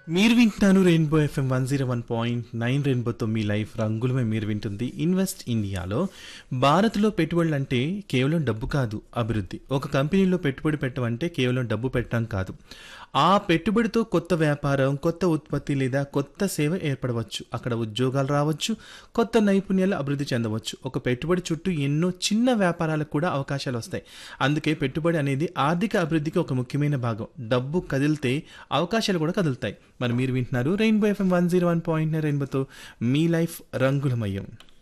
మీరు వింటున్నారు rainbow FM one zero one point nine రెయిన్బోతో మీ లైఫ్ రంగులమే మీరు వింటుంది ఇన్వెస్ట్ ఇండియాలో భారత్లో పెట్టుబడులు అంటే కేవలం డబ్బు కాదు అభివృద్ధి ఒక కంపెనీలో పెట్టుబడి పెట్టమంటే కేవలం డబ్బు పెట్టడం కాదు ఆ పెట్టుబడితో కొత్త వ్యాపారం కొత్త ఉత్పత్తి లేదా కొత్త సేవ ఏర్పడవచ్చు అక్కడ ఉద్యోగాలు రావచ్చు కొత్త నైపుణ్యాలు అభివృద్ధి చెందవచ్చు ఒక పెట్టుబడి చుట్టూ ఎన్నో చిన్న వ్యాపారాలకు కూడా అవకాశాలు వస్తాయి అందుకే పెట్టుబడి అనేది ఆర్థిక అభివృద్ధికి ఒక ముఖ్యమైన భాగం డబ్బు కదిలితే అవకాశాలు కూడా కదులుతాయి మరి మీరు వింటున్నారు rainbow FM one zero one point రెయిన్బోతో మీ లైఫ్ రంగులమయం